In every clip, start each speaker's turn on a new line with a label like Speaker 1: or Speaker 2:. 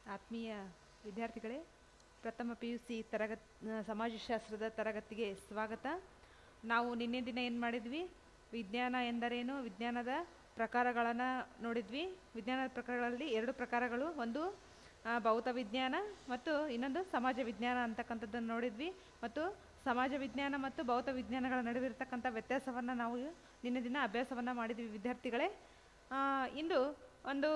Speaker 1: ಆತ್ಮೀಯ ವಿದ್ಯಾರ್ಥಿಗಳೇ ಪ್ರಥಮ ಪಿ ಯು ಸಿ ತರಗತ್ ಸಮಾಜಶಾಸ್ತ್ರದ ತರಗತಿಗೆ ಸ್ವಾಗತ ನಾವು ನಿನ್ನೆ ದಿನ ಏನು ಮಾಡಿದ್ವಿ ವಿಜ್ಞಾನ ಎಂದರೇನು ವಿಜ್ಞಾನದ ಪ್ರಕಾರಗಳನ್ನು ನೋಡಿದ್ವಿ ವಿಜ್ಞಾನದ ಪ್ರಕಾರಗಳಲ್ಲಿ ಎರಡು ಪ್ರಕಾರಗಳು ಒಂದು ಆ, ಭೌತ ವಿಜ್ಞಾನ ಮತ್ತು ಇನ್ನೊಂದು ಸಮಾಜ ವಿಜ್ಞಾನ ಅಂತಕ್ಕಂಥದ್ದನ್ನು ನೋಡಿದ್ವಿ ಮತ್ತು ಸಮಾಜ ವಿಜ್ಞಾನ ಮತ್ತು ಭೌತ ವಿಜ್ಞಾನಗಳ ನಡುವೆ ಇರತಕ್ಕಂಥ ವ್ಯತ್ಯಾಸವನ್ನು ನಾವು ನಿನ್ನೆ ದಿನ ಅಭ್ಯಾಸವನ್ನು ಮಾಡಿದ್ವಿ ವಿದ್ಯಾರ್ಥಿಗಳೇ ಆ, ಇಂದು ಒಂದು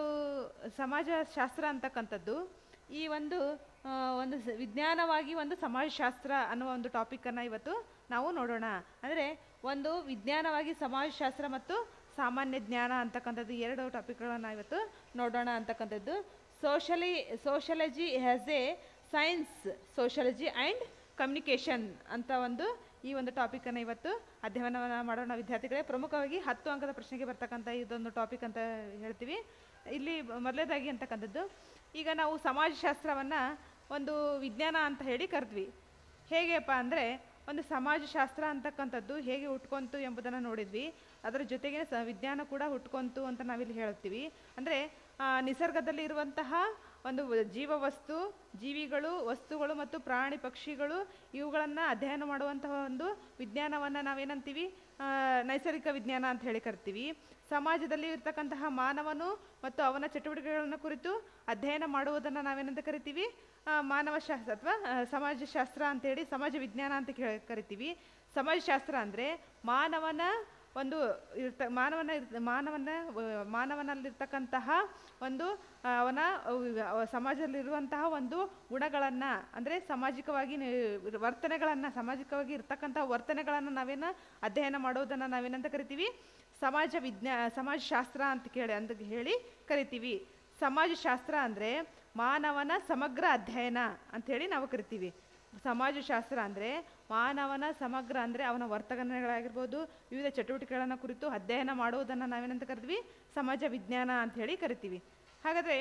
Speaker 1: ಸಮಾಜಶಾಸ್ತ್ರ ಅಂತಕ್ಕಂಥದ್ದು ಈ ಒಂದು ಆ, ಒಂದು ಸ- ವಿಜ್ಞಾನವಾಗಿ ಒಂದು ಸಮಾಜಶಾಸ್ತ್ರ ಅನ್ನುವ ಒಂದು ಟಾಪಿಕನ್ನು ಇವತ್ತು ನಾವು ನೋಡೋಣ ಅಂದರೆ ಒಂದು ವಿಜ್ಞಾನವಾಗಿ ಸಮಾಜಶಾಸ್ತ್ರ ಮತ್ತು ಸಾಮಾನ್ಯ ಜ್ಞಾನ ಅಂತಕ್ಕಂಥದ್ದು ಎರಡು ಟಾಪಿಕ್ಗಳನ್ನು ಇವತ್ತು ನೋಡೋಣ ಅಂತಕ್ಕಂಥದ್ದು socially sociology has a science sociology and communication ಅಂತ ಒಂದು ಈ ಒಂದು ಟಾಪಿಕನ್ನು ಇವತ್ತು ಅಧ್ಯಯನವನ್ನು ಮಾಡೋಣ ವಿದ್ಯಾರ್ಥಿಗಳೇ ಪ್ರಮುಖವಾಗಿ ಹತ್ತು ಅಂಕದ ಪ್ರಶ್ನೆಗೆ ಬರ್ತಕ್ಕಂಥ ಇದೊಂದು ಟಾಪಿಕ್ ಅಂತ ಹೇಳ್ತೀವಿ ಇಲ್ಲಿ ಮೊದಲೇದಾಗಿ ಅಂತಕ್ಕಂಥದ್ದು ಈಗ ನಾವು ಸಮಾಜಶಾಸ್ತ್ರವನ್ನು ಒಂದು ವಿಜ್ಞಾನ ಅಂತ ಹೇಳಿ ಕರೆದ್ವಿ ಹೇಗೆಪ್ಪ ಅಂದರೆ ಒಂದು ಸಮಾಜಶಾಸ್ತ್ರ ಅಂತಕ್ಕಂಥದ್ದು ಹೇಗೆ ಹುಟ್ಕೊಂತು ಎಂಬುದನ್ನು ನೋಡಿದ್ವಿ ಅದರ ಜೊತೆಗೆ ಸ ವಿಜ್ಞಾನ ಕೂಡ ಹುಟ್ಕೊಂತು ಅಂತ ನಾವಿಲ್ಲಿ ಹೇಳ್ತೀವಿ ಅಂದರೆ ನಿಸರ್ಗದಲ್ಲಿ ಇರುವಂತಹ ಒಂದು ವ- ಜೀವವಸ್ತು ಜೀವಿಗಳು ವಸ್ತುಗಳು ಮತ್ತು ಪ್ರಾಣಿ ಪಕ್ಷಿಗಳು ಇವುಗಳನ್ನು ಅಧ್ಯಯನ ಮಾಡುವಂತಹ ಒಂದು ವಿಜ್ಞಾನವನ್ನು ನಾವೇನಂತೀವಿ ಆ, ನೈಸರ್ಗಿಕ ವಿಜ್ಞಾನ ಅಂತ ಹೇಳಿ ಕರಿತೀವಿ ಸಮಾಜದಲ್ಲಿ ಇರ್ತಕ್ಕಂತಹ ಮಾನವನು ಮತ್ತು ಅವನ ಚಟುವಟಿಕೆಗಳನ್ನು ಕುರಿತು ಅಧ್ಯಯನ ಮಾಡುವುದನ್ನು ನಾವೇನಂತ ಕರಿತೀವಿ ಆ, ಮಾನವಶಾಸ್ತ್ರ ಅಥವಾ ಆ, ಸಮಾಜಶಾಸ್ತ್ರ ಅಂತೇಳಿ ಸಮಾಜ ವಿಜ್ಞಾನ ಅಂತ ಕೇ- ಕರಿತೀವಿ ಸಮಾಜಶಾಸ್ತ್ರ ಅಂದರೆ ಮಾನವನ ಒಂದು ಇರ್ತ ಮಾನವನ ಇರ್- ಮಾನವನ ವ- ಮಾನವನಲ್ಲಿರ್ತಕ್ಕಂತಹ ಒಂದು ಆ, ಅವನ ಅವ್- ಸಮಾಜದಲ್ಲಿರುವಂತಹ ಒಂದು ಗುಣಗಳನ್ನು ಅಂದರೆ ಸಾಮಾಜಿಕವಾಗಿ ನಿ- ವರ್ತನೆಗಳನ್ನು ಸಾಮಾಜಿಕವಾಗಿ ಇರ್ತಕ್ಕಂಥ ವರ್ತನೆಗಳನ್ನು ನಾವೇನು ಅಧ್ಯಯನ ಮಾಡೋದನ್ನು ನಾವೇನಂತ ಕರಿತೀವಿ ಸಮಾಜ ವಿಜ್ಞಾ ಸಮಾಜಶಾಸ್ತ್ರ ಅಂತ ಕೇಳಿ ಅಂತ ಹೇಳಿ ಕರಿತೀವಿ ಸಮಾಜಶಾಸ್ತ್ರ ಅಂದರೆ ಮಾನವನ ಸಮಗ್ರ ಅಧ್ಯಯನ ಅಂಥೇಳಿ ನಾವು ಕರಿತೀವಿ ಸಮಾಜಶಾಸ್ತ್ರ ಅಂದರೆ ಮಾನವನ ಸಮಗ್ರ ಅಂದರೆ ಅವನ ವರ್ತನೆಗಳಾಗಿರ್ಬೋದು ವಿವಿಧ ಚಟುವಟಿಕೆಗಳನ್ನು ಕುರಿತು ಅಧ್ಯಯನ ಮಾಡುವುದನ್ನು ನಾವೇನಂತ ಕರಿತೀವಿ ಸಮಾಜ ವಿಜ್ಞಾನ ಅಂತ ಹೇಳಿ ಕರಿತೀವಿ ಹಾಗಾದರೆ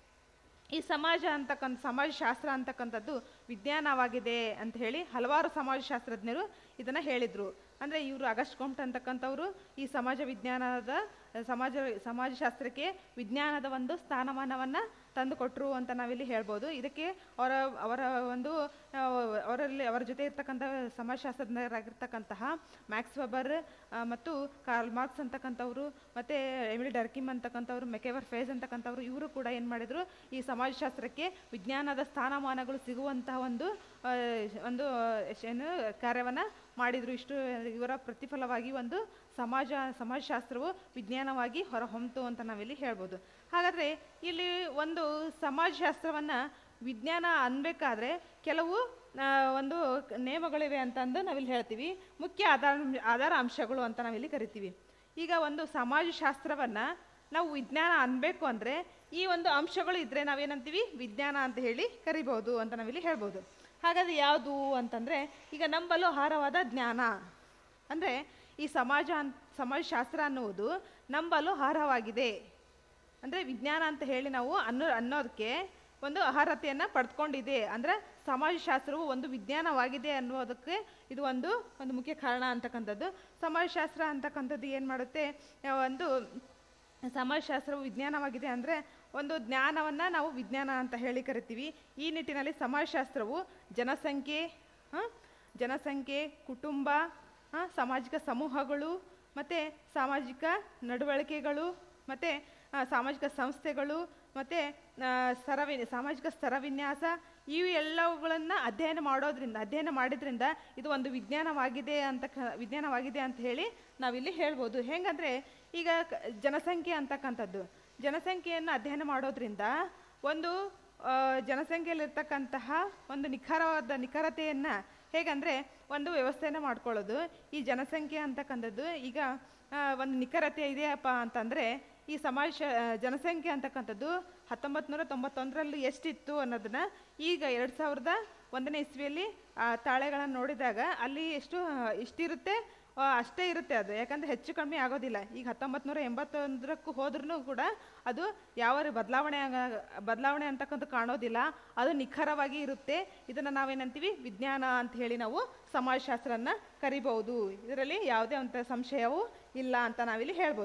Speaker 1: ಈ ಸಮಾಜ ಅಂತಕ್ಕಂಥ ಸಮಾಜಶಾಸ್ತ್ರ ಅಂತಕ್ಕಂಥದ್ದು ವಿಜ್ಞಾನವಾಗಿದೆ ಅಂತ ಹೇಳಿ ಹಲವಾರು ಸಮಾಜಶಾಸ್ತ್ರಜ್ಞರು ಇದನ್ನು ಹೇಳಿದರು ಅಂದರೆ ಇವರು ಅಗಸ್ಟ್ ಕೊಮ್ಟ್ ಅಂತಕ್ಕಂಥವ್ರು ಈ ಸಮಾಜ ವಿಜ್ಞಾನದ ಸಮಾಜ ಸಮಾಜಶಾಸ್ತ್ರಕ್ಕೆ ವಿಜ್ಞಾನದ ಒಂದು ಸ್ಥಾನಮಾನವನ್ನು ತಂದುಕೊಟ್ರು ಅಂತ ನಾವಿಲ್ಲಿ ಹೇಳ್ಬೋದು ಇದಕ್ಕೆ ಅವರ ಅವರ ಒಂದು ಆ, ಅವರಲ್ಲಿ ಅವರ ಜೊತೆ ಇರ್ತಕ್ಕಂಥ ಸಮಾಜಶಾಸ್ತ್ರಜ್ಞರಾಗಿರ್ತಕ್ಕಂತಹ ಮ್ಯಾಕ್ಸ್ ವೆಬರ್ ಆ, ಮತ್ತು ಕಾರ್ಲ್ ಮಾರ್ಕ್ಸ್ ಅಂತಕ್ಕಂಥವ್ರು ಮತ್ತು ಎಮಿಲಿ ಡರ್ಕಿಮ್ ಅಂತಕ್ಕಂಥವ್ರು ಮೆಕೆವರ್ ಫೇಸ್ ಅಂತಕ್ಕಂಥವ್ರು ಇವರು ಕೂಡ ಏನು ಮಾಡಿದರು ಈ ಸಮಾಜಶಾಸ್ತ್ರಕ್ಕೆ ವಿಜ್ಞಾನದ ಸ್ಥಾನಮಾನಗಳು ಸಿಗುವಂತಹ ಒಂದು ಆ, ಒಂದು ಆ, ಏನು ಕಾರ್ಯವನ್ನು ಮಾಡಿದರು ಇಷ್ಟು ಇವರ ಪ್ರತಿಫಲವಾಗಿ ಒಂದು ಸಮಾಜ ಸಮಾಜಶಾಸ್ತ್ರವು ವಿಜ್ಞಾನವಾಗಿ ಹೊರಹೊಮ್ಮಿತು ಅಂತ ನಾವಿಲ್ಲಿ ಹೇಳ್ಬೋದು ಹಾಗಾದರೆ ಇಲ್ಲಿ ಒಂದು ಸಮಾಜಶಾಸ್ತ್ರವನ್ನು ವಿಜ್ಞಾನ ಅನ್ಬೇಕಾದ್ರೆ ಕೆಲವು ಆ, ಒಂದು ನೇಮಗಳಿವೆ ಅಂತಂದು ನಾವಿಲ್ಲಿ ಹೇಳ್ತೀವಿ ಮುಖ್ಯ ಆಧಾರ ಆಧಾರ ಅಂಶಗಳು ಅಂತ ನಾವಿಲ್ಲಿ ಕರಿತೀವಿ ಈಗ ಒಂದು ಸಮಾಜಶಾಸ್ತ್ರವನ್ನು ನಾವು ವಿಜ್ಞಾನ ಅನ್ಬೇಕು ಅಂದರೆ ಈ ಒಂದು ಅಂಶಗಳು ಇದ್ದರೆ ನಾವೇನಂತೀವಿ ವಿಜ್ಞಾನ ಅಂತ ಹೇಳಿ ಕರಿಬೋದು ಅಂತ ನಾವಿಲ್ಲಿ ಹೇಳ್ಬೋದು ಹಾಗಾದರೆ ಯಾವುದು ಅಂತಂದರೆ ಈಗ ನಂಬಲು ಆಹಾರವಾದ ಜ್ಞಾನ ಅಂದರೆ ಈ ಸಮಾಜ ಅನ್ ಸಮಾಜಶಾಸ್ತ್ರ ಅನ್ನುವುದು ನಂಬಲು ಆಹಾರವಾಗಿದೆ ಅಂದರೆ ವಿಜ್ಞಾನ ಅಂತ ಹೇಳಿ ನಾವು ಅನ್ನೋ ಅನ್ನೋದಕ್ಕೆ ಒಂದು ಅರ್ಹತೆಯನ್ನು ಪಡೆದುಕೊಂಡಿದೆ ಅಂದರೆ ಸಮಾಜಶಾಸ್ತ್ರವು ಒಂದು ವಿಜ್ಞಾನವಾಗಿದೆ ಅನ್ನೋದಕ್ಕೆ ಇದು ಒಂದು ಒಂದು ಮುಖ್ಯ ಕಾರಣ ಅಂತಕ್ಕಂಥದ್ದು ಸಮಾಜಶಾಸ್ತ್ರ ಅಂತಕ್ಕಂಥದ್ದು ಏನು ಮಾಡುತ್ತೆ ಆ, ಒಂದು ಸಮಾಜಶಾಸ್ತ್ರವು ವಿಜ್ಞಾನವಾಗಿದೆ ಅಂದರೆ ಒಂದು ಜ್ಞಾನವನ್ನು ನಾವು ವಿಜ್ಞಾನ ಅಂತ ಹೇಳಿ ಕರಿತೀವಿ ಈ ನಿಟ್ಟಿನಲ್ಲಿ ಸಮಾಜಶಾಸ್ತ್ರವು ಜನಸಂಖ್ಯೆ ಆ, ಜನಸಂಖ್ಯೆ ಕುಟುಂಬ ಆ, ಸಾಮಾಜಿಕ ಸಮೂಹಗಳು ಮತ್ತು ಸಾಮಾಜಿಕ ನಡವಳಿಕೆಗಳು ಮತ್ತು ಸಾಮಾಜಿಕ ಸಂಸ್ಥೆಗಳು ಮತ್ತು ಸ್ತರವಿ ಸಾಮಾಜಿಕ ಸ್ತರವಿನ್ಯಾಸ ಇವು ಎಲ್ಲವುಗಳನ್ನು ಅಧ್ಯಯನ ಮಾಡೋದ್ರಿಂದ ಅಧ್ಯಯನ ಮಾಡಿದ್ರಿಂದ ಇದು ಒಂದು ವಿಜ್ಞಾನವಾಗಿದೆ ಅಂತ ಕ ವಿಜ್ಞಾನವಾಗಿದೆ ಅಂತ ಹೇಳಿ ನಾವಿಲ್ಲಿ ಹೇಳ್ಬೋದು ಹೆಂಗಂದರೆ ಈಗ ಕ- ಜನಸಂಖ್ಯೆ ಅಂತಕ್ಕಂಥದ್ದು ಜನಸಂಖ್ಯೆಯನ್ನು ಅಧ್ಯಯನ ಮಾಡೋದ್ರಿಂದ ಒಂದು ಆ, ಜನಸಂಖ್ಯೆಯಲ್ಲಿರ್ತಕ್ಕಂತಹ ಒಂದು ನಿಖರವಾದ ನಿಖರತೆಯನ್ನು ಹೇಗಂದರೆ ಒಂದು ವ್ಯವಸ್ಥೆಯನ್ನು ಮಾಡ್ಕೊಳ್ಳೋದು ಈ ಜನಸಂಖ್ಯೆ ಅಂತಕ್ಕಂಥದ್ದು ಈಗ ಆ, ಒಂದು ನಿಖರತೆ ಇದೆಯಪ್ಪ ಅಂತಂದರೆ ಈ ಸಮಾಜ ಜನಸಂಖ್ಯೆ ಅಂತಕ್ಕಂಥದ್ದು ಹತ್ತೊಂಬತ್ತು ನೂರ ತೊಂಬತ್ತೊಂದರಲ್ಲಿ ಎಷ್ಟಿತ್ತು ಅನ್ನೋದನ್ನ ಈಗ ಎರಡು ಸಾವಿರದ ಒಂದನೇ ಇಸ್ವಿಯಲ್ಲಿ ಆ ತಾಳೆಗಳನ್ನು ನೋಡಿದಾಗ ಅಲ್ಲಿ ಎಷ್ಟು ಆ, ಇಷ್ಟಿರುತ್ತೆ ಆ, ಅಷ್ಟೇ ಇರುತ್ತೆ ಅದು ಯಾಕಂದರೆ ಹೆಚ್ಚು ಕಡಿಮೆ ಆಗೋದಿಲ್ಲ ಈಗ ಹತ್ತೊಂಬತ್ತು ನೂರ ಎಂಬತ್ತೊಂದರಕ್ಕೂ ಹೋದ್ರೂ ಕೂಡ ಅದು ಯಾವ ರೀ ಬದಲಾವಣೆ ಆಗ- ಬದಲಾವಣೆ ಅಂತಕ್ಕಂಥ ಕಾಣೋದಿಲ್ಲ ಅದು ನಿಖರವಾಗಿ ಇರುತ್ತೆ ಇದನ್ನು ನಾವೇನಂತೀವಿ ವಿಜ್ಞಾನ ಅಂತ ಹೇಳಿ ನಾವು ಸಮಾಜಶಾಸ್ತ್ರನ ಕರಿಬಹುದು ಇದರಲ್ಲಿ ಯಾವುದೇ ಅಂತ ಸಂಶಯವೂ ಇಲ್ಲ ಅಂತ ನಾವಿಲ್ಲಿ ಹೇಳ್ಬೋದು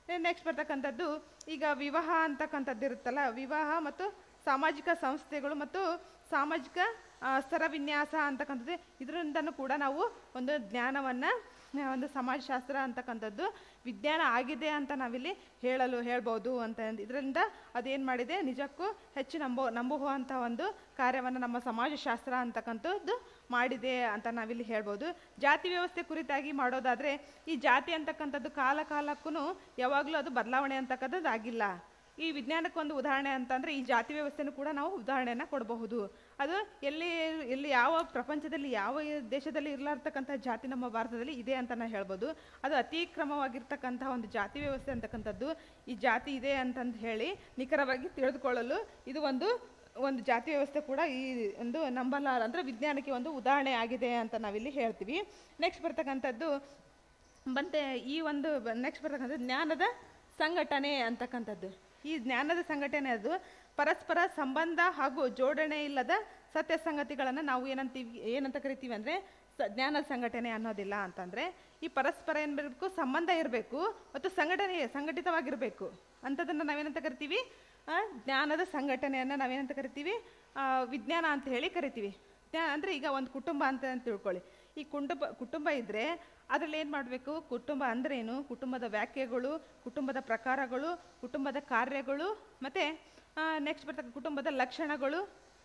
Speaker 1: ನೆಕ್ಸ್ಟ್ ಬರ್ತಕ್ಕಂಥದ್ದು ಈಗ ವಿವಾಹ ಅಂತಕ್ಕಂಥದ್ದು ಇರುತ್ತಲ್ಲ ವಿವಾಹ ಮತ್ತು ಸಾಮಾಜಿಕ ಸಂಸ್ಥೆಗಳು ಮತ್ತು ಸಾಮಾಜಿಕ ಆ, ಸ್ತರವಿನ್ಯಾಸ ಅಂತಕ್ಕಂಥದ್ದು ಇದರಿಂದನೂ ಕೂಡ ನಾವು ಒಂದು ಜ್ಞಾನವನ್ನು ಒಂದು ಸಮಾಜಶಾಸ್ತ್ರ ಅಂತಕ್ಕಂಥದ್ದು ವಿಜ್ಞಾನ ಆಗಿದೆ ಅಂತ ನಾವಿಲ್ಲಿ ಹೇಳಲು ಹೇಳ್ಬೋದು ಅಂತ ಇದರಿಂದ ಅದೇನು ಮಾಡಿದೆ ನಿಜಕ್ಕೂ ಹೆಚ್ಚು ನಂಬೋ ನಂಬುವಂಥ ಒಂದು ಕಾರ್ಯವನ್ನು ನಮ್ಮ ಸಮಾಜಶಾಸ್ತ್ರ ಅಂತಕ್ಕಂಥದ್ದು ಮಾಡಿದೆ ಅಂತ ನಾವಿಲ್ಲಿ ಹೇಳ್ಬೋದು ಜಾತಿ ವ್ಯವಸ್ಥೆ ಕುರಿತಾಗಿ ಮಾಡೋದಾದರೆ ಈ ಜಾತಿ ಅಂತಕ್ಕಂಥದ್ದು ಕಾಲ ಕಾಲಕ್ಕೂ ಯಾವಾಗಲೂ ಅದು ಬದಲಾವಣೆ ಅಂತಕ್ಕಂಥದ್ದು ಆಗಿಲ್ಲ ಈ ವಿಜ್ಞಾನಕ್ಕೆ ಒಂದು ಉದಾಹರಣೆ ಅಂತಂದರೆ ಈ ಜಾತಿ ವ್ಯವಸ್ಥೆನೂ ಕೂಡ ನಾವು ಉದಾಹರಣೆಯನ್ನು ಕೊಡಬಹುದು ಅದು ಎಲ್ಲಿ ಎಲ್ಲಿ ಯಾವ ಪ್ರಪಂಚದಲ್ಲಿ ಯಾವ ದೇಶದಲ್ಲಿ ಇರಲಾರ್ತಕ್ಕಂಥ ಜಾತಿ ನಮ್ಮ ಭಾರತದಲ್ಲಿ ಇದೆ ಅಂತ ನಾವು ಹೇಳ್ಬೋದು ಅದು ಅತಿಕ್ರಮವಾಗಿರ್ತಕ್ಕಂಥ ಒಂದು ಜಾತಿ ವ್ಯವಸ್ಥೆ ಅಂತಕ್ಕಂಥದ್ದು ಈ ಜಾತಿ ಇದೆ ಅಂತಂದು ಹೇಳಿ ನಿಖರವಾಗಿ ತಿಳಿದುಕೊಳ್ಳಲು ಇದು ಒಂದು ಒಂದು ಜಾತಿ ವ್ಯವಸ್ಥೆ ಕೂಡ ಈ ಒಂದು ನಂಬಲಾರ ಅಂದರೆ ವಿಜ್ಞಾನಕ್ಕೆ ಒಂದು ಉದಾಹರಣೆ ಆಗಿದೆ ಅಂತ ನಾವಿಲ್ಲಿ ಹೇಳ್ತೀವಿ ನೆಕ್ಸ್ಟ್ ಬರ್ತಕ್ಕಂಥದ್ದು ಬಂತೆ ಈ ಒಂದು ನೆಕ್ಸ್ಟ್ ಬರ್ತಕ್ಕಂಥದ್ದು ಜ್ಞಾನದ ಸಂಘಟನೆ ಅಂತಕ್ಕಂಥದ್ದು ಈ ಜ್ಞಾನದ ಸಂಘಟನೆ ಅದು ಪರಸ್ಪರ ಸಂಬಂಧ ಹಾಗೂ ಜೋಡಣೆ ಇಲ್ಲದ ಸತ್ಯ ಸಂಗತಿಗಳನ್ನು ನಾವು ಏನಂತೀವಿ ಏನಂತ ಕರಿತೀವಿ ಅಂದರೆ ಸ ಜ್ಞಾನದ ಸಂಘಟನೆ ಅನ್ನೋದಿಲ್ಲ ಅಂತಂದರೆ ಈ ಪರಸ್ಪರ ಏನು ಬರಬೇಕು ಸಂಬಂಧ ಇರಬೇಕು ಮತ್ತು ಸಂಘಟನೆ ಸಂಘಟಿತವಾಗಿರಬೇಕು ಅಂಥದ್ದನ್ನು ನಾವೇನಂತ ಕರಿತೀವಿ ಆ, ಜ್ಞಾನದ ಸಂಘಟನೆಯನ್ನು ನಾವೇನಂತ ಕರಿತೀವಿ ಆ, ವಿಜ್ಞಾನ ಅಂತ ಹೇಳಿ ಕರಿತೀವಿ ಜ್ಞಾನ ಅಂದರೆ ಈಗ ಒಂದು ಕುಟುಂಬ ಅಂತ ಅಂತ ತಿಳ್ಕೊಳ್ಳಿ ಈ ಕುಟುಂಬ ಕುಟುಂಬ ಇದ್ದರೆ ಅದರಲ್ಲಿ ಏನು ಮಾಡಬೇಕು ಕುಟುಂಬ ಅಂದ್ರೇನು ಕುಟುಂಬದ ವ್ಯಾಖ್ಯೆಗಳು ಕುಟುಂಬದ ಪ್ರಕಾರಗಳು ಕುಟುಂಬದ ಕಾರ್ಯಗಳು ಮತ್ತು ನೆಕ್ಸ್ಟ್ ಬರ್ತಕ್ಕ ಕುಟುಂಬದ ಲಕ್ಷಣಗಳು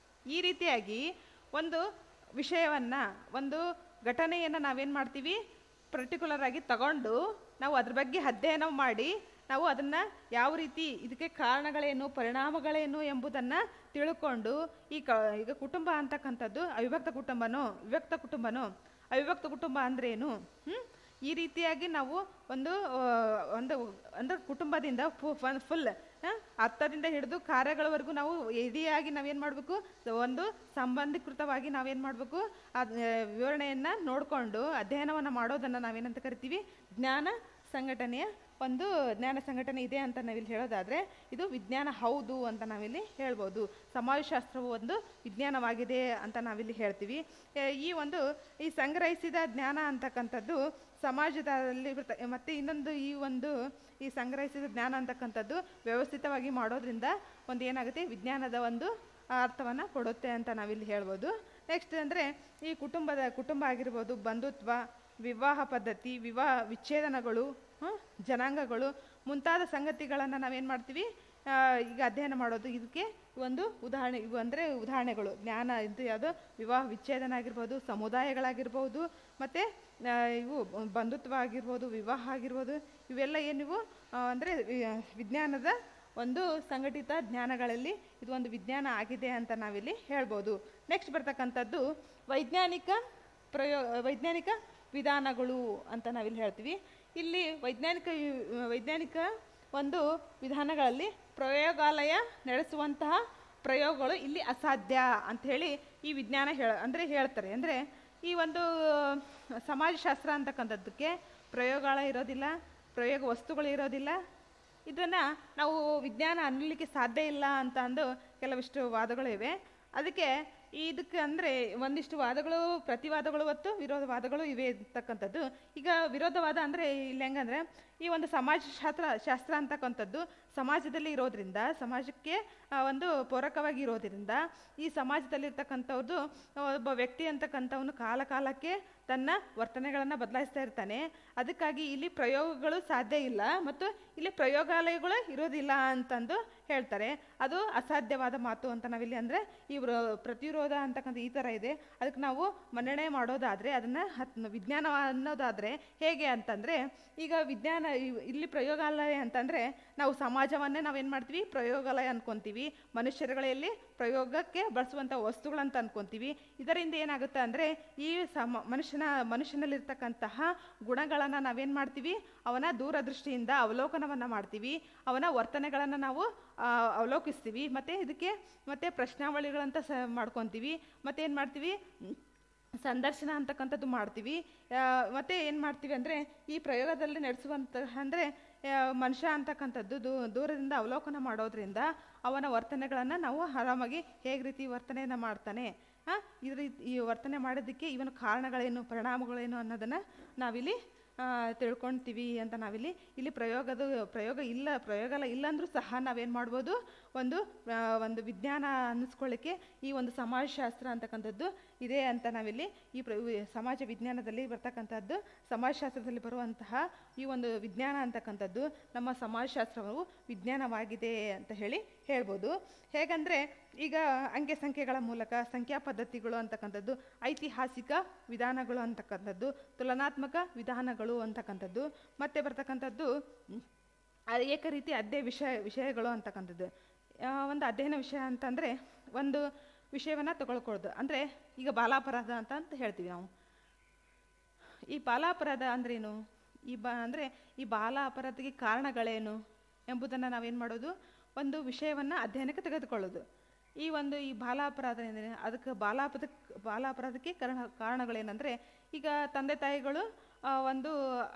Speaker 1: ಈ ರೀತಿಯಾಗಿ ಒಂದು ವಿಷಯವನ್ನು ಒಂದು ಘಟನೆಯನ್ನು ನಾವೇನು ಮಾಡ್ತೀವಿ ಪರ್ಟಿಕ್ಯುಲರ್ ಆಗಿ ತಗೊಂಡು ನಾವು ಅದ್ರ ಬಗ್ಗೆ ಅಧ್ಯಯನ ಮಾಡಿ ನಾವು ಅದನ್ನು ಯಾವ ರೀತಿ ಇದಕ್ಕೆ ಕಾರಣಗಳೇನು ಪರಿಣಾಮಗಳೇನು ಎಂಬುದನ್ನು ತಿಳ್ಕೊಂಡು ಈ ಕ ಈಗ ಕುಟುಂಬ ಅಂತಕ್ಕಂಥದ್ದು ಅವಿಭಕ್ತ ಕುಟುಂಬನೋ ವಿಭಕ್ತ ಕುಟುಂಬನೋ ಅವಿಭಕ್ತ ಕುಟುಂಬ ಅಂದ್ರೇನು ಹ್ಮ್? ಈ ರೀತಿಯಾಗಿ ನಾವು ಒಂದು ಆ, ಒಂದು ಅಂದ್ರೆ ಕುಟುಂಬದಿಂದ ಫುಲ್ ಅರ್ಥದಿಂದ ಹಿಡಿದು ಕಾರ್ಯಗಳವರೆಗೂ ನಾವು ಇಡಿಯಾಗಿ ನಾವೇನು ಮಾಡಬೇಕು ಒಂದು ಸಂಬಂಧೀಕೃತವಾಗಿ ನಾವೇನು ಮಾಡಬೇಕು ಅದ್ ವಿವರಣೆಯನ್ನು ನೋಡಿಕೊಂಡು ಅಧ್ಯಯನವನ್ನು ಮಾಡೋದನ್ನು ನಾವೇನಂತ ಕರಿತೀವಿ ಜ್ಞಾನ ಸಂಘಟನೆಯ ಒಂದು ಜ್ಞಾನ ಸಂಘಟನೆ ಇದೆ ಅಂತ ನಾವಿಲ್ಲಿ ಹೇಳೋದಾದರೆ ಇದು ವಿಜ್ಞಾನ ಹೌದು ಅಂತ ನಾವಿಲ್ಲಿ ಹೇಳ್ಬೋದು ಸಮಾಜಶಾಸ್ತ್ರವು ಒಂದು ವಿಜ್ಞಾನವಾಗಿದೆ ಅಂತ ನಾವಿಲ್ಲಿ ಹೇಳ್ತೀವಿ ಎ, ಈ ಒಂದು ಈ ಸಂಗ್ರಹಿಸಿದ ಜ್ಞಾನ ಅಂತಕ್ಕಂಥದ್ದು ಸಮಾಜದಲ್ಲಿ ಬರ್ತ- ಮತ್ತೆ ಇನ್ನೊಂದು ಈ ಒಂದು ಈ ಸಂಗ್ರಹಿಸಿದ ಜ್ಞಾನ ಅಂತಕ್ಕಂಥದ್ದು ವ್ಯವಸ್ಥಿತವಾಗಿ ಮಾಡೋದ್ರಿಂದ ಒಂದು ಏನಾಗುತ್ತೆ ವಿಜ್ಞಾನದ ಒಂದು ಅರ್ಥವನ್ನು ಕೊಡುತ್ತೆ ಅಂತ ನಾವಿಲ್ಲಿ ಹೇಳ್ಬೋದು ನೆಕ್ಸ್ಟ್ ಅಂದರೆ ಈ ಕುಟುಂಬದ ಕುಟುಂಬ ಆಗಿರ್ಬೋದು ಬಂಧುತ್ವ ವಿವಾಹ ಪದ್ಧತಿ ವಿವಾಹ ವಿಚ್ಛೇದನಗಳು ಹ, ಜನಾಂಗಗಳು ಮುಂತಾದ ಸಂಗತಿಗಳನ್ನು ನಾವೇನು ಮಾಡ್ತೀವಿ ಆ, ಈಗ ಅಧ್ಯಯನ ಮಾಡೋದು ಇದಕ್ಕೆ ಒಂದು ಉದಾಹರಣೆ ಇವು ಅಂದರೆ ಉದಾಹರಣೆಗಳು ಜ್ಞಾನ ಇದು ಯಾವುದು ವಿವಾಹ ವಿಚ್ಛೇದನ ಆಗಿರ್ಬೋದು ಸಮುದಾಯಗಳಾಗಿರ್ಬೋದು ಮತ್ತು ಇವು ಬಂಧುತ್ವ ಆಗಿರ್ಬೋದು ವಿವಾಹ ಆಗಿರ್ಬೋದು ಇವೆಲ್ಲ ಏನಿವು ಅಂದರೆ ವಿಜ್ಞಾನದ ಒಂದು ಸಂಘಟಿತ ಜ್ಞಾನಗಳಲ್ಲಿ ಇದು ಒಂದು ವಿಜ್ಞಾನ ಆಗಿದೆ ಅಂತ ನಾವಿಲ್ಲಿ ಹೇಳ್ಬೋದು ನೆಕ್ಸ್ಟ್ ಬರ್ತಕ್ಕಂಥದ್ದು ವೈಜ್ಞಾನಿಕ ಪ್ರಯೋ ವೈಜ್ಞಾನಿಕ ವಿಧಾನಗಳು ಅಂತ ನಾವಿಲ್ಲಿ ಹೇಳ್ತೀವಿ ಇಲ್ಲಿ ವೈಜ್ಞಾನಿಕ ಯು- ವೈಜ್ಞಾನಿಕ ಒಂದು ವಿಧಾನಗಳಲ್ಲಿ ಪ್ರಯೋಗಾಲಯ ನಡೆಸುವಂತಹ ಪ್ರಯೋಗಗಳು ಇಲ್ಲಿ ಅಸಾಧ್ಯ ಅಂಥೇಳಿ ಈ ವಿಜ್ಞಾನ ಹೇಳ ಅಂದರೆ ಹೇಳ್ತಾರೆ ಅಂದರೆ ಈ ಒಂದು ಸಮಾಜಶಾಸ್ತ್ರ ಅಂತಕ್ಕಂಥದ್ದಕ್ಕೆ ಪ್ರಯೋಗಾಲಯ ಇರೋದಿಲ್ಲ ಪ್ರಯೋಗ ವಸ್ತುಗಳು ಇರೋದಿಲ್ಲ ಇದನ್ನು ನಾವು ವಿಜ್ಞಾನ ಅನ್ನಲಿಕ್ಕೆ ಸಾಧ್ಯ ಇಲ್ಲ ಅಂತ ಅಂದು ಕೆಲವಿಷ್ಟು ವಾದಗಳು ಇವೆ ಅದಕ್ಕೆ ಇದಕ್ಕೆ ಅಂದರೆ ಒಂದಿಷ್ಟು ವಾದಗಳು ಪ್ರತಿವಾದಗಳು ಮತ್ತು ವಿರೋಧವಾದಗಳು ಇವೆ ಇರ್ತಕ್ಕಂಥದ್ದು ಈಗ ವಿರೋಧವಾದ ಅಂದರೆ ಇಲ್ಲಿ ಹೆಂಗಂದರೆ ಈ ಒಂದು ಸಮಾಜಶಾಸ್ತ್ರ ಶಾಸ್ತ್ರ ಅಂತಕ್ಕಂಥದ್ದು ಸಮಾಜದಲ್ಲಿ ಇರೋದ್ರಿಂದ ಸಮಾಜಕ್ಕೆ ಆ, ಒಂದು ಪೂರಕವಾಗಿ ಇರೋದ್ರಿಂದ ಈ ಸಮಾಜದಲ್ಲಿರ್ತಕ್ಕಂಥವ್ರದ್ದು ಒಬ್ಬ ವ್ಯಕ್ತಿ ಅಂತಕ್ಕಂಥವನು ಕಾಲ ಕಾಲಕ್ಕೆ ತನ್ನ ವರ್ತನೆಗಳನ್ನು ಬದಲಾಯಿಸ್ತಾ ಇರ್ತಾನೆ ಅದಕ್ಕಾಗಿ ಇಲ್ಲಿ ಪ್ರಯೋಗಗಳು ಸಾಧ್ಯ ಇಲ್ಲ ಮತ್ತು ಇಲ್ಲಿ ಪ್ರಯೋಗಾಲಯಗಳು ಇರೋದಿಲ್ಲ ಅಂತಂದು ಹೇಳ್ತಾರೆ ಅದು ಅಸಾಧ್ಯವಾದ ಮಾತು ಅಂತ ನಾವಿಲ್ಲಿ ಅಂದರೆ ಈ ವ್ರ- ಪ್ರತಿರೋಧ ಅಂತಕ್ಕಂಥ ಈ ಥರ ಇದೆ ಅದಕ್ಕೆ ನಾವು ಮನ್ನಣೆ ಮಾಡೋದಾದರೆ ಅದನ್ನು ಹತ್ ವಿಜ್ಞಾನ ಅನ್ನೋದಾದರೆ ಹೇಗೆ ಅಂತಂದರೆ ಈಗ ವಿಜ್ಞಾನ ಇವ್- ಇಲ್ಲಿ ಪ್ರಯೋಗಾಲಯ ಅಂತಂದರೆ ನಾವು ಸಮಾಜವನ್ನೇ ನಾವೇನು ಮಾಡ್ತೀವಿ ಪ್ರಯೋಗಾಲಯ ಅನ್ಕೊತೀವಿ ಮನುಷ್ಯರುಗಳಲ್ಲಿ ಪ್ರಯೋಗಕ್ಕೆ ಬಳಸುವಂಥ ವಸ್ತುಗಳಂತ ಅನ್ಕೊತೀವಿ ಇದರಿಂದ ಏನಾಗುತ್ತೆ ಅಂದರೆ ಈ ಸಮ ಮನುಷ್ಯನ ಮನುಷ್ಯನಲ್ಲಿರ್ತಕ್ಕಂತಹ ಗುಣಗಳನ್ನು ನಾವೇನು ಮಾಡ್ತೀವಿ ಅವನ ದೂರದೃಷ್ಟಿಯಿಂದ ಅವಲೋಕನವನ್ನು ಮಾಡ್ತೀವಿ ಅವನ ವರ್ತನೆಗಳನ್ನು ನಾವು ಆ, ಅವಲೋಕಿಸ್ತೀವಿ ಮತ್ತು ಇದಕ್ಕೆ ಮತ್ತು ಪ್ರಶ್ನಾವಳಿಗಳಂತ ಸ ಮಾಡ್ಕೊತೀವಿ ಮತ್ತು ಏನು ಮಾಡ್ತೀವಿ ಮ್, ಸಂದರ್ಶನ ಅಂತಕ್ಕಂಥದ್ದು ಮಾಡ್ತೀವಿ ಆ, ಮತ್ತೆ ಏನು ಮಾಡ್ತೀವಿ ಅಂದರೆ ಈ ಪ್ರಯೋಗದಲ್ಲಿ ನಡೆಸುವಂತಹ ಅಂದರೆ ಮನುಷ್ಯ ಅಂತಕ್ಕಂಥದ್ದು ದೂ ದೂರದಿಂದ ಅವಲೋಕನ ಮಾಡೋದ್ರಿಂದ ಅವನ ವರ್ತನೆಗಳನ್ನು ನಾವು ಆರಾಮಾಗಿ ಹೇಗೆ ರೀತಿ ವರ್ತನೆಯನ್ನು ಮಾಡ್ತಾನೆ ಹಾಂ ಈ ರೀತಿ ಈ ವರ್ತನೆ ಮಾಡೋದಕ್ಕೆ ಇವನ ಕಾರಣಗಳೇನು ಪರಿಣಾಮಗಳೇನು ಅನ್ನೋದನ್ನು ನಾವಿಲ್ಲಿ ಆ, ತಿಳ್ಕೊಳ್ತೀವಿ ಅಂತ ನಾವಿಲ್ಲಿ ಇಲ್ಲಿ ಪ್ರಯೋಗದ ಪ್ರಯೋಗ ಇಲ್ಲ ಪ್ರಯೋಗ ಎಲ್ಲ ಇಲ್ಲ ಅಂದರೂ ಸಹ ನಾವೇನು ಮಾಡ್ಬೋದು ಒಂದು ಆ, ಒಂದು ವಿಜ್ಞಾನ ಅನ್ನಿಸ್ಕೊಳ್ಳಿಕ್ಕೆ ಈ ಒಂದು ಸಮಾಜಶಾಸ್ತ್ರ ಅಂತಕ್ಕಂಥದ್ದು ಇದೆ ಅಂತ ನಾವಿಲ್ಲಿ ಈ ಪ್ರ ವಿ- ಸಮಾಜ ವಿಜ್ಞಾನದಲ್ಲಿ ಬರ್ತಕ್ಕಂಥದ್ದು ಸಮಾಜಶಾಸ್ತ್ರದಲ್ಲಿ ಬರುವಂತಹ ಈ ಒಂದು ವಿಜ್ಞಾನ ಅಂತಕ್ಕಂಥದ್ದು ನಮ್ಮ ಸಮಾಜಶಾಸ್ತ್ರವು ವಿಜ್ಞಾನವಾಗಿದೆ ಅಂತ ಹೇಳಿ ಹೇಳ್ಬೋದು ಹೇಗಂದರೆ ಈಗ ಅಂಕೆ ಸಂಖ್ಯೆಗಳ ಮೂಲಕ ಸಂಖ್ಯಾ ಪದ್ಧತಿಗಳು ಅಂತಕ್ಕಂಥದ್ದು ಐತಿಹಾಸಿಕ ವಿಧಾನಗಳು ಅಂತಕ್ಕಂಥದ್ದು ತುಲನಾತ್ಮಕ ವಿಧಾನಗಳು ಅಂತಕ್ಕಂಥದ್ದು ಮತ್ತೆ ಬರ್ತಕ್ಕಂಥದ್ದು ಮ್, ಆ ಏಕ ರೀತಿ ಅಧ್ಯಯ ವಿಷಯ ವಿಷಯಗಳು ಅಂತಕ್ಕಂಥದ್ದು ಆ, ಒಂದು ಅಧ್ಯಯನ ವಿಷಯ ಅಂತಂದರೆ ಒಂದು ವಿಷಯವನ್ನು ತಗೊಳ್ಕೊಳ್ಳೋದು ಅಂದರೆ ಈಗ ಬಾಲಾಪರಾಧ ಅಂತ ಅಂತ ಹೇಳ್ತೀವಿ ನಾವು ಈ ಬಾಲ ಅಪರಾಧ ಅಂದ್ರೇನು ಈ ಬಾ ಅಂದರೆ ಈ ಬಾಲ ಅಪರಾಧಕ್ಕೆ ಕಾರಣಗಳೇನು ಎಂಬುದನ್ನು ನಾವೇನು ಮಾಡೋದು ಒಂದು ವಿಷಯವನ್ನು ಅಧ್ಯಯನಕ್ಕೆ ತೆಗೆದುಕೊಳ್ಳೋದು ಈ ಒಂದು ಈ ಬಾಲ ಅಪರಾಧ ಅಂದರೆ ಅದಕ್ಕೆ ಬಾಲಾಪದ ಬಾಲ ಅಪರಾಧಕ್ಕೆ ಕಾರಣ ಕಾರಣಗಳೇನೆಂದರೆ ಈಗ ತಂದೆ ತಾಯಿಗಳು ಆ, ಒಂದು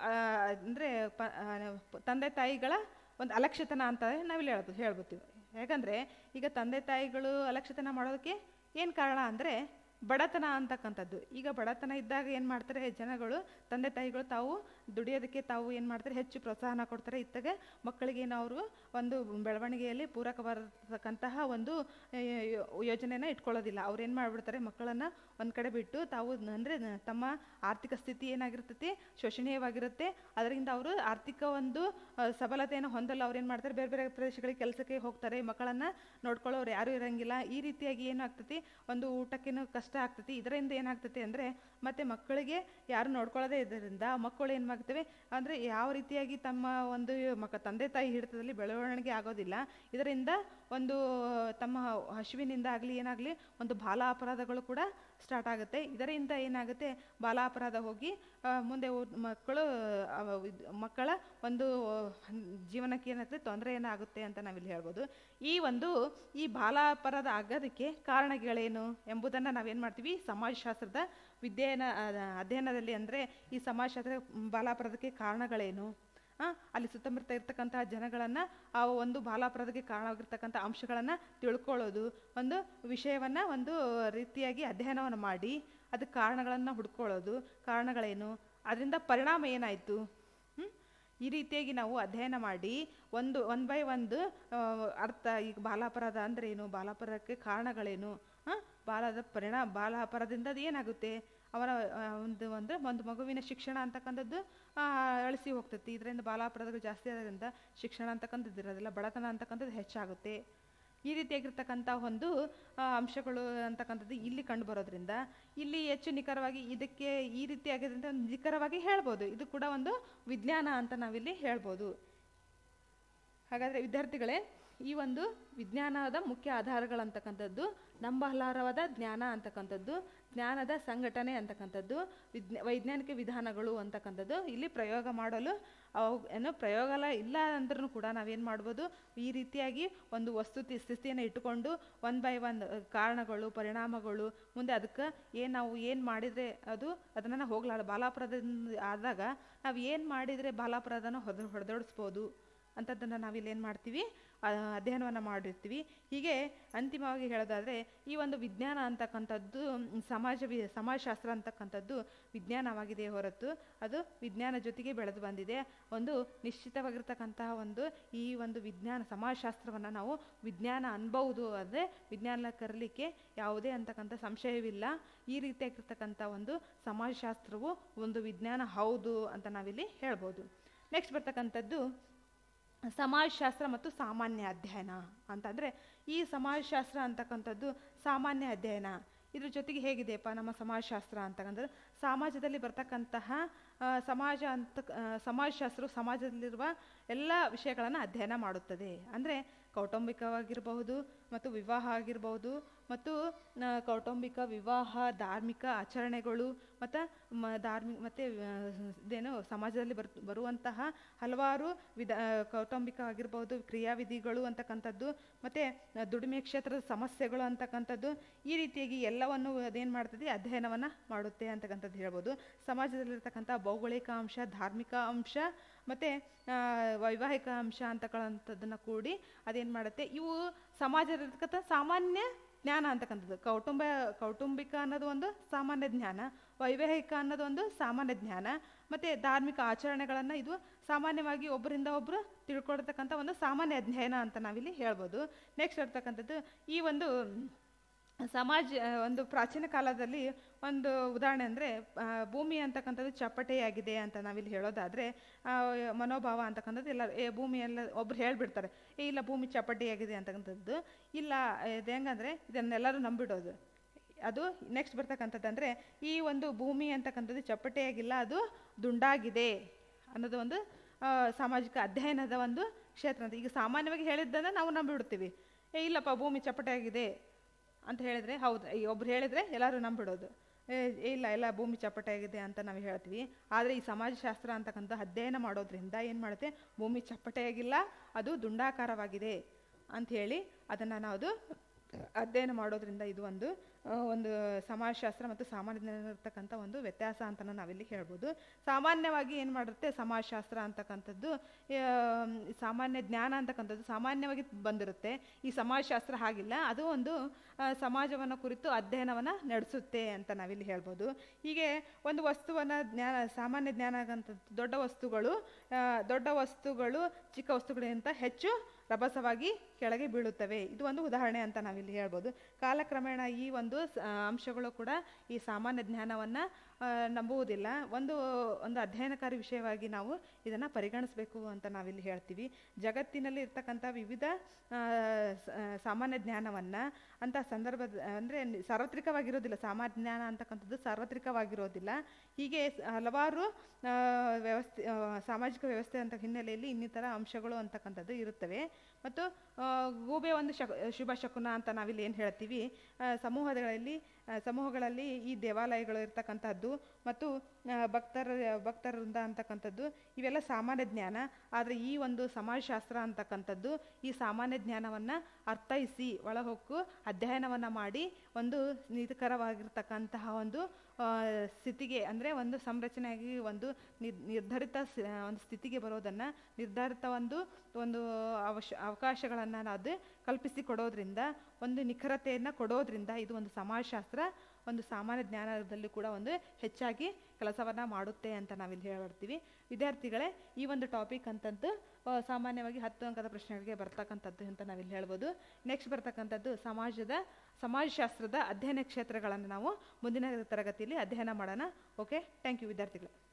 Speaker 1: ಅಂದರೆ ಪ ಆ, ತಂದೆ ತಾಯಿಗಳ ಒಂದು ಅಲಕ್ಷ್ಯತನ ಅಂತ ನಾವಿಲ್ಲಿ ಹೇಳ್ಬೋದು ಹೇಳ್ಬೋದು ಯಾಕಂದರೆ ಈಗ ತಂದೆ ತಾಯಿಗಳು ಅಲಕ್ಷ್ಯತನ ಮಾಡೋದಕ್ಕೆ ಏನು ಕಾರಣ ಅಂದರೆ ಬಡತನ ಅಂತಕ್ಕಂಥದ್ದು ಈಗ ಬಡತನ ಇದ್ದಾಗ ಏನು ಮಾಡ್ತಾರೆ ಜನಗಳು ತಂದೆ ತಾಯಿಗಳು ತಾವು ದುಡಿಯೋದಕ್ಕೆ ತಾವು ಏನು ಮಾಡ್ತಾರೆ ಹೆಚ್ಚು ಪ್ರೋತ್ಸಾಹನ ಕೊಡ್ತಾರೆ ಇತ್ತಾಗ ಮಕ್ಕಳಿಗೆ ಅವರು ಒಂದು ಬೆಳವಣಿಗೆಯಲ್ಲಿ ಪೂರಕವಾಗಿರ್ತಕ್ಕಂತಹ ಒಂದು ಆ, ಯೋ- ಯೋಜನೆನ ಇಟ್ಕೊಳ್ಳೋದಿಲ್ಲ ಅವ್ರು ಏನು ಮಾಡಿಬಿಡ್ತಾರೆ ಮಕ್ಕಳನ್ನು ಒಂದು ಕಡೆ ಬಿಟ್ಟು ತಾವು ಅಂದರೆ ತಮ್ಮ ಆರ್ಥಿಕ ಸ್ಥಿತಿ ಏನಾಗಿರ್ತೈತಿ ಶೋಷಣೀಯವಾಗಿರುತ್ತೆ ಅದರಿಂದ ಅವರು ಆರ್ಥಿಕ ಒಂದು ಆ, ಸಬಲತೆಯನ್ನು ಹೊಂದಲು ಅವ್ರು ಏನು ಮಾಡ್ತಾರೆ ಬೇರೆ ಬೇರೆ ಪ್ರದೇಶಗಳಿಗೆ ಕೆಲಸಕ್ಕೆ ಹೋಗ್ತಾರೆ ಮಕ್ಕಳನ್ನು ನೋಡ್ಕೊಳ್ಳೋರು ಯಾರೂ ಇರಂಗಿಲ್ಲ ಈ ರೀತಿಯಾಗಿ ಏನಾಗ್ತೈತಿ ಒಂದು ಊಟಕ್ಕೇನು ಕಷ್ಟ ಆಗ್ತೈತಿ ಇದರಿಂದ ಏನಾಗ್ತೈತಿ ಅಂದರೆ ಮತ್ತೆ ಮಕ್ಕಳಿಗೆ ಯಾರು ನೋಡ್ಕೊಳ್ಳೋದೇ ಇದರಿಂದ ಮಕ್ಕಳು ಏನು ಮಾಡ್ತವೆ ಅಂದರೆ ಯಾವ ರೀತಿಯಾಗಿ ತಮ್ಮ ಒಂದು ಮಕ್ಕ ತಂದೆ ತಾಯಿ ಹಿಡಿತದಲ್ಲಿ ಬೆಳವಣಿಗೆ ಆಗೋದಿಲ್ಲ ಇದರಿಂದ ಒಂದು ತಮ್ಮ ಹಸುವಿನಿಂದ ಆಗಲಿ ಏನಾಗಲಿ ಒಂದು ಬಾಲ ಅಪರಾಧಗಳು ಕೂಡ ಸ್ಟಾರ್ಟ್ ಆಗುತ್ತೆ ಇದರಿಂದ ಏನಾಗುತ್ತೆ ಬಾಲ ಅಪರಾಧ ಹೋಗಿ ಆ, ಮುಂದೆ ಊ- ಮಕ್ಕಳು ಆ, ಇದ್- ಮಕ್ಕಳ ಒಂದು ಜೀವನಕ್ಕೆ ಏನಾಗುತ್ತೆ ತೊಂದರೆ ಏನಾಗುತ್ತೆ ಅಂತ ನಾವಿಲ್ಲಿ ಹೇಳ್ಬೋದು ಈ ಒಂದು ಈ ಬಾಲ ಅಪರಾಧ ಆಗೋದಕ್ಕೆ ಕಾರಣಗಳೇನು ಎಂಬುದನ್ನು ನಾವೇನು ಮಾಡ್ತೀವಿ ಸಮಾಜಶಾಸ್ತ್ರದ ವಿದ್ಯೆನ ಅಧ್ಯಯನದಲ್ಲಿ ಅಂದರೆ ಈ ಸಮಾಜಶಾಸ್ತ್ರ ಮ್, ಬಾಲಾಪರಾಧಕ್ಕೆ ಕಾರಣಗಳೇನು ಆ, ಅಲ್ಲಿ ಸುತ್ತಮುತ್ತ ಇರ್ತಕ್ಕಂತಹ ಜನಗಳನ್ನು ಆ ಒಂದು ಬಾಲಾಪರಾಧಕ್ಕೆ ಕಾರಣವಾಗಿರ್ತಕ್ಕಂಥ ಅಂಶಗಳನ್ನು ತಿಳ್ಕೊಳ್ಳೋದು ಒಂದು ವಿಷಯವನ್ನು ಒಂದು ರೀತಿಯಾಗಿ ಅಧ್ಯಯನವನ್ನು ಮಾಡಿ ಅದಕ್ಕೆ ಕಾರಣಗಳನ್ನು ಹುಡ್ಕೊಳ್ಳೋದು ಕಾರಣಗಳೇನು ಅದರಿಂದ ಪರಿಣಾಮ ಏನಾಯಿತು ಹ್ಮ್? ಈ ರೀತಿಯಾಗಿ ನಾವು ಅಧ್ಯಯನ ಮಾಡಿ ಒಂದು ಒನ್ ಬೈ ಒಂದು ಆ, ಅರ್ಥ ಈಗ ಬಾಲಾಪರಾಧ ಅಂದ್ರೆ ಏನು ಬಾಲಾಪರಾಧಕ್ಕೆ ಕಾರಣಗಳೇನು ಹಾಂ ಬಾಲದ ಪರಿಣಾಮ ಬಾಲ ಅಪರಾಧದಿಂದ ಅದು ಏನಾಗುತ್ತೆ ಅವರ ಆ, ಒಂದು ಒಂದು ಒಂದು ಮಗುವಿನ ಶಿಕ್ಷಣ ಅಂತಕ್ಕಂಥದ್ದು ಆ, ಅಳಿಸಿ ಹೋಗ್ತೈತಿ ಇದರಿಂದ ಬಾಲಾಪರಾಧಗಳು ಜಾಸ್ತಿ ಆಗೋದ್ರಿಂದ ಶಿಕ್ಷಣ ಅಂತಕ್ಕಂಥದ್ದು ಇರೋದಿಲ್ಲ ಬಡತನ ಅಂತಕ್ಕಂಥದ್ದು ಹೆಚ್ಚಾಗುತ್ತೆ ಈ ರೀತಿಯಾಗಿರ್ತಕ್ಕಂಥ ಒಂದು ಆ, ಅಂಶಗಳು ಅಂತಕ್ಕಂಥದ್ದು ಇಲ್ಲಿ ಕಂಡು ಬರೋದ್ರಿಂದ ಇಲ್ಲಿ ಹೆಚ್ಚು ನಿಖರವಾಗಿ ಇದಕ್ಕೆ ಈ ರೀತಿಯಾಗಿದ್ದಂಥ ಒಂದು ನಿಖರವಾಗಿ ಹೇಳ್ಬೋದು ಇದು ಕೂಡ ಒಂದು ವಿಜ್ಞಾನ ಅಂತ ನಾವಿಲ್ಲಿ ಹೇಳ್ಬೋದು ಹಾಗಾದರೆ ವಿದ್ಯಾರ್ಥಿಗಳೇ ಈ ಒಂದು ವಿಜ್ಞಾನದ ಮುಖ್ಯ ಆಧಾರಗಳಂತಕ್ಕಂಥದ್ದು ನಂಬಲಾರವಾದ ಜ್ಞಾನ ಅಂತಕ್ಕಂಥದ್ದು ಜ್ಞಾನದ ಸಂಘಟನೆ ಅಂತಕ್ಕಂಥದ್ದು ವಿಜ್ಞ ವೈಜ್ಞಾನಿಕ ವಿಧಾನಗಳು ಅಂತಕ್ಕಂಥದ್ದು ಇಲ್ಲಿ ಪ್ರಯೋಗ ಮಾಡಲು ಅವು ಏನು ಪ್ರಯೋಗ ಎಲ್ಲ ಇಲ್ಲ ಅಂದ್ರೂ ಕೂಡ ನಾವೇನು ಮಾಡ್ಬೋದು ಈ ರೀತಿಯಾಗಿ ಒಂದು ವಸ್ತುತಿ ಸ್ಥಿತಿಯನ್ನು ಇಟ್ಟುಕೊಂಡು ಒನ್ ಬೈ ಒನ್ ಕಾರಣಗಳು ಪರಿಣಾಮಗಳು ಮುಂದೆ ಅದಕ್ಕೆ ಏನು ನಾವು ಏನು ಮಾಡಿದರೆ ಅದು ಅದನ್ನು ಹೋಗ್ಲಾರ ಬಾಲಾಪರಾಧದಿಂದ ಆದಾಗ ನಾವು ಏನು ಮಾಡಿದರೆ ಬಾಲಾಪರಾಧನ ಹೊದ ಹೊಡೆದೋಡಿಸ್ಬೋದು ಅಂಥದ್ದನ್ನು ನಾವಿಲ್ಲಿ ಏನು ಮಾಡ್ತೀವಿ ಆ, ಅಧ್ಯಯನವನ್ನು ಮಾಡಿರ್ತೀವಿ ಹೀಗೆ ಅಂತಿಮವಾಗಿ ಹೇಳೋದಾದರೆ ಈ ಒಂದು ವಿಜ್ಞಾನ ಅಂತಕ್ಕಂಥದ್ದು ಮ್, ಸಮಾಜ ವಿ ಸಮಾಜಶಾಸ್ತ್ರ ಅಂತಕ್ಕಂಥದ್ದು ವಿಜ್ಞಾನವಾಗಿದೆ ಹೊರತು ಅದು ವಿಜ್ಞಾನ ಜೊತೆಗೆ ಬೆಳೆದು ಬಂದಿದೆ ಒಂದು ನಿಶ್ಚಿತವಾಗಿರ್ತಕ್ಕಂತಹ ಒಂದು ಈ ಒಂದು ವಿಜ್ಞಾನ ಸಮಾಜಶಾಸ್ತ್ರವನ್ನು ನಾವು ವಿಜ್ಞಾನ ಅನ್ಬಹುದು ಅಂದರೆ ವಿಜ್ಞಾನ ಕರಲಿಕ್ಕೆ ಯಾವುದೇ ಅಂತಕ್ಕಂಥ ಸಂಶಯವಿಲ್ಲ ಈ ರೀತಿಯಾಗಿರ್ತಕ್ಕಂಥ ಒಂದು ಸಮಾಜಶಾಸ್ತ್ರವು ಒಂದು ವಿಜ್ಞಾನ ಹೌದು ಅಂತ ನಾವಿಲ್ಲಿ ಹೇಳ್ಬೋದು ನೆಕ್ಸ್ಟ್ ಬರ್ತಕ್ಕಂಥದ್ದು ಸಮಾಜಶಾಸ್ತ್ರ ಮತ್ತು ಸಾಮಾನ್ಯ ಅಧ್ಯಯನ ಅಂತಂದರೆ ಈ ಸಮಾಜಶಾಸ್ತ್ರ ಅಂತಕ್ಕಂಥದ್ದು ಸಾಮಾನ್ಯ ಅಧ್ಯಯನ ಇದ್ರ ಜೊತೆಗೆ ಹೇಗಿದೆಯಪ್ಪ ನಮ್ಮ ಸಮಾಜಶಾಸ್ತ್ರ ಅಂತಕ್ಕಂಥದ್ದು ಸಮಾಜದಲ್ಲಿ ಬರ್ತಕ್ಕಂತಹ ಆ, ಸಮಾಜ ಅಂತ ಆ, ಸಮಾಜಶಾಸ್ತ್ರವು ಸಮಾಜದಲ್ಲಿರುವ ಎಲ್ಲ ವಿಷಯಗಳನ್ನು ಅಧ್ಯಯನ ಮಾಡುತ್ತದೆ ಅಂದರೆ ಕೌಟುಂಬಿಕವಾಗಿರಬಹುದು ಮತ್ತು ವಿವಾಹ ಆಗಿರಬಹುದು ಮತ್ತು ಆ, ಕೌಟುಂಬಿಕ ವಿವಾಹ ಧಾರ್ಮಿಕ ಆಚರಣೆಗಳು ಮತ್ತು ಮ ಧಾರ್ಮಿಕ ಮತ್ತು ಇದೇನು ಸಮಾಜದಲ್ಲಿ ಬರ್ ಬರುವಂತಹ ಹಲವಾರು ವಿಧ ಆ, ಕೌಟುಂಬಿಕ ಆಗಿರ್ಬೋದು ಕ್ರಿಯಾವಿಧಿಗಳು ಅಂತಕ್ಕಂಥದ್ದು ಮತ್ತು ದುಡಿಮೆ ಕ್ಷೇತ್ರದ ಸಮಸ್ಯೆಗಳು ಅಂತಕ್ಕಂಥದ್ದು ಈ ರೀತಿಯಾಗಿ ಎಲ್ಲವನ್ನು ಅದೇನು ಮಾಡ್ತದೆ ಅಧ್ಯಯನವನ್ನು ಮಾಡುತ್ತೆ ಅಂತಕ್ಕಂಥದ್ದು ಹೇಳ್ಬೋದು ಸಮಾಜದಲ್ಲಿರ್ತಕ್ಕಂಥ ಭೌಗೋಳಿಕ ಅಂಶ ಧಾರ್ಮಿಕ ಅಂಶ ಮತ್ತು ವೈವಾಹಿಕ ಅಂಶ ಅಂತಕ್ಕಂಥದ್ದನ್ನು ಕೂಡಿ ಅದೇನು ಮಾಡುತ್ತೆ ಇವು ಸಮಾಜದಲ್ಲಿರ್ತಕ್ಕಂಥ ಸಾಮಾನ್ಯ ಜ್ಞಾನ ಅಂತಕ್ಕಂಥದ್ದು ಕೌಟುಂಬ ಕೌಟುಂಬಿಕ ಅನ್ನೋದು ಒಂದು ಸಾಮಾನ್ಯ ಜ್ಞಾನ ವೈವಾಹಿಕ ಅನ್ನೋದು ಒಂದು ಸಾಮಾನ್ಯ ಜ್ಞಾನ ಮತ್ತು ಧಾರ್ಮಿಕ ಆಚರಣೆಗಳನ್ನು ಇದು ಸಾಮಾನ್ಯವಾಗಿ ಒಬ್ಬರಿಂದ ಒಬ್ಬರು ತಿಳ್ಕೊಳ್ತಕ್ಕಂಥ ಒಂದು ಸಾಮಾನ್ಯ ಅಧ್ಯಯನ ಅಂತ ನಾವಿಲ್ಲಿ ಹೇಳ್ಬೋದು ನೆಕ್ಸ್ಟ್ ಇರ್ತಕ್ಕಂಥದ್ದು ಈ ಒಂದು ಸಮಾಜ ಒಂದು ಪ್ರಾಚೀನ ಕಾಲದಲ್ಲಿ ಒಂದು ಉದಾಹರಣೆ ಅಂದರೆ ಭೂಮಿ ಅಂತಕ್ಕಂಥದ್ದು ಚಪ್ಪಟೆಯಾಗಿದೆ ಅಂತ ನಾವಿಲ್ಲಿ ಹೇಳೋದಾದರೆ ಮನೋಭಾವ ಅಂತಕ್ಕಂಥದ್ದು ಎಲ್ಲ ಏ ಭೂಮಿ ಎಲ್ಲ ಒಬ್ರು ಹೇಳ್ಬಿಡ್ತಾರೆ ಏ ಇಲ್ಲ ಭೂಮಿ ಚಪ್ಪಟೆಯಾಗಿದೆ ಅಂತಕ್ಕಂಥದ್ದು ಇಲ್ಲ ಇದು ಹೆಂಗಂದರೆ ಇದನ್ನೆಲ್ಲರೂ ನಂಬಿಡೋದು ಅದು ನೆಕ್ಸ್ಟ್ ಬರ್ತಕ್ಕಂಥದ್ದು ಅಂದರೆ ಈ ಒಂದು ಭೂಮಿ ಅಂತಕ್ಕಂಥದ್ದು ಚಪ್ಪಟೆಯಾಗಿಲ್ಲ ಅದು ದುಂಡಾಗಿದೆ ಅನ್ನೋದು ಒಂದು ಆ, ಸಾಮಾಜಿಕ ಅಧ್ಯಯನದ ಒಂದು ಕ್ಷೇತ್ರ ಅಂತ ಈಗ ಸಾಮಾನ್ಯವಾಗಿ ಹೇಳಿದ್ದನ್ನು ನಾವು ನಂಬಿಬಿಡ್ತೀವಿ ಏ ಇಲ್ಲಪ್ಪ ಭೂಮಿ ಚಪ್ಪಟೆಯಾಗಿದೆ ಅಂತ ಹೇಳಿದರೆ ಹೌದು ಈ ಒಬ್ರು ಹೇಳಿದರೆ ಎಲ್ಲರೂ ನಂಬಿಡೋದು ಏ ಏ, ಇಲ್ಲ ಎಲ್ಲ ಭೂಮಿ ಚಪ್ಪಟೆಯಾಗಿದೆ ಅಂತ ನಾವು ಹೇಳ್ತೀವಿ ಆದರೆ ಈ ಸಮಾಜಶಾಸ್ತ್ರ ಅಂತಕ್ಕಂಥ ಅಧ್ಯಯನ ಮಾಡೋದ್ರಿಂದ ಏನು ಮಾಡುತ್ತೆ ಭೂಮಿ ಚಪ್ಪಟೆಯಾಗಿಲ್ಲ ಅದು ದುಂಡಾಕಾರವಾಗಿದೆ ಅಂಥೇಳಿ ಅದನ್ನು ನಾವು ಅಧ್ಯಯನ ಮಾಡೋದ್ರಿಂದ ಇದು ಒಂದು ಆ, ಒಂದು ಸಮಾಜಶಾಸ್ತ್ರ ಮತ್ತು ಸಾಮಾನ್ಯ ಇರ್ತಕ್ಕಂಥ ಒಂದು ವ್ಯತ್ಯಾಸ ಅಂತ ನಾವಿಲ್ಲಿ ಹೇಳ್ಬೋದು ಸಾಮಾನ್ಯವಾಗಿ ಏನು ಮಾಡುತ್ತೆ ಸಮಾಜಶಾಸ್ತ್ರ ಅಂತಕ್ಕಂಥದ್ದು ಆ, ಸಾಮಾನ್ಯ ಜ್ಞಾನ ಅಂತಕ್ಕಂಥದ್ದು ಸಾಮಾನ್ಯವಾಗಿ ಬಂದಿರುತ್ತೆ ಈ ಸಮಾಜಶಾಸ್ತ್ರ ಹಾಗಿಲ್ಲ ಅದು ಒಂದು ಆ, ಸಮಾಜವನ್ನು ಕುರಿತು ಅಧ್ಯಯನವನ್ನು ನಡೆಸುತ್ತೆ ಅಂತ ನಾವಿಲ್ಲಿ ಹೇಳ್ಬೋದು ಹೀಗೆ ಒಂದು ವಸ್ತುವನ್ನು ಜ್ಞಾನ ಸಾಮಾನ್ಯ ಜ್ಞಾನ ಆಗಂಥದ್ದು ದೊಡ್ಡ ವಸ್ತುಗಳು ಆ, ದೊಡ್ಡ ವಸ್ತುಗಳು ಚಿಕ್ಕ ವಸ್ತುಗಳಿಗಿಂತ ಹೆಚ್ಚು ರಭಸವಾಗಿ ಕೆಳಗೆ ಬೀಳುತ್ತವೆ ಇದು ಒಂದು ಉದಾಹರಣೆ ಅಂತ ನಾವಿಲ್ಲಿ ಹೇಳ್ಬೋದು ಕಾಲಕ್ರಮೇಣ ಈ ಒಂದು ಸ- ಆ, ಅಂಶಗಳು ಕೂಡ ಈ ಸಾಮಾನ್ಯ ಜ್ಞಾನವನ್ನು ನಂಬುವುದಿಲ್ಲ ಒಂದು ಒಂದು ಅಧ್ಯಯನಕಾರಿ ವಿಷಯವಾಗಿ ನಾವು ಇದನ್ನು ಪರಿಗಣಿಸಬೇಕು ಅಂತ ನಾವಿಲ್ಲಿ ಹೇಳ್ತೀವಿ ಜಗತ್ತಿನಲ್ಲಿ ಇರ್ತಕ್ಕಂಥ ವಿವಿಧ ಆ, ಸ- ಆ, ಸಾಮಾನ್ಯ ಜ್ಞಾನವನ್ನು ಅಂಥ ಸಂದರ್ಭದ ಅಂದರೆ ಸಾರ್ವತ್ರಿಕವಾಗಿರೋದಿಲ್ಲ ಸಾಮಾನ್ಯ ಜ್ಞಾನ ಅಂತಕ್ಕಂಥದ್ದು ಸಾರ್ವತ್ರಿಕವಾಗಿರೋದಿಲ್ಲ ಹೀಗೆ ಸ- ಹಲವಾರು ಆ, ವ್ಯವಸ್ಥೆ ಆ, ಸಾಮಾಜಿಕ ವ್ಯವಸ್ಥೆ ಅಂತ ಹಿನ್ನೆಲೆಯಲ್ಲಿ ಇನ್ನಿತರ ಅಂಶಗಳು ಅಂತಕ್ಕಂಥದ್ದು ಇರುತ್ತವೆ ಮತ್ತು ಆ, ಗೂಬೆ ಒಂದು ಶಕ ಶುಭ ಶಕುನ ಅಂತ ನಾವಿಲ್ಲಿ ಏನು ಹೇಳ್ತೀವಿ ಆ, ಸಮೂಹಗಳಲ್ಲಿ ಆ, ಸಮೂಹಗಳಲ್ಲಿ ಈ ದೇವಾಲಯಗಳು ಇರ್ತಕ್ಕಂಥದ್ದು ಮತ್ತು ಆ, ಭಕ್ತರ ಭಕ್ತರ ವೃಂದ ಅಂತಕ್ಕಂಥದ್ದು ಇವೆಲ್ಲ ಸಾಮಾನ್ಯ ಜ್ಞಾನ ಆದರೆ ಈ ಒಂದು ಸಮಾಜಶಾಸ್ತ್ರ ಅಂತಕ್ಕಂಥದ್ದು ಈ ಸಾಮಾನ್ಯ ಜ್ಞಾನವನ್ನು ಅರ್ಥೈಸಿ ಒಳಹೊಕ್ಕು ಅಧ್ಯಯನವನ್ನು ಮಾಡಿ ಒಂದು ನೀತಿಕರವಾಗಿರ್ತಕ್ಕಂತಹ ಒಂದು ಆ, ಸ್ಥಿತಿಗೆ ಅಂದರೆ ಒಂದು ಸಂರಚನೆಯಾಗಿ ಒಂದು ನಿರ್ ನಿರ್ಧರಿತ ಸ- ಒಂದು ಸ್ಥಿತಿಗೆ ಬರೋದನ್ನು ನಿರ್ಧಾರಿತ ಒಂದು ಒಂದು ಅವಶ ಅವಕಾಶಗಳನ್ನು ಅದು ಕಲ್ಪಿಸಿ ಕೊಡೋದ್ರಿಂದ ಒಂದು ನಿಖರತೆಯನ್ನು ಕೊಡೋದ್ರಿಂದ ಇದು ಒಂದು ಸಮಾಜಶಾಸ್ತ್ರ ಒಂದು ಸಾಮಾನ್ಯ ಜ್ಞಾನದಲ್ಲಿ ಕೂಡ ಒಂದು ಹೆಚ್ಚಾಗಿ ಕೆಲಸವನ್ನು ಮಾಡುತ್ತೆ ಅಂತ ನಾವಿಲ್ಲಿ ಹೇಳ್ತೀವಿ ವಿದ್ಯಾರ್ಥಿಗಳೇ ಈ ಒಂದು ಟಾಪಿಕ್ ಅಂತಂದು ಆ, ಸಾಮಾನ್ಯವಾಗಿ ಹತ್ತು ಅಂಕದ ಪ್ರಶ್ನೆಗಳಿಗೆ ಬರ್ತಕ್ಕಂಥದ್ದು ಅಂತ ನಾವಿಲ್ಲಿ ಹೇಳ್ಬೋದು ನೆಕ್ಸ್ಟ್ ಬರ್ತಕ್ಕಂಥದ್ದು ಸಮಾಜದ ಸಮಾಜಶಾಸ್ತ್ರದ ಅಧ್ಯಯನ ಕ್ಷೇತ್ರಗಳನ್ನು ನಾವು ಮುಂದಿನ ತರಗತಿಯಲ್ಲಿ ಅಧ್ಯಯನ ಮಾಡೋಣ ಓಕೆ ಥ್ಯಾಂಕ್ ಯು ವಿದ್ಯಾರ್ಥಿಗಳೇ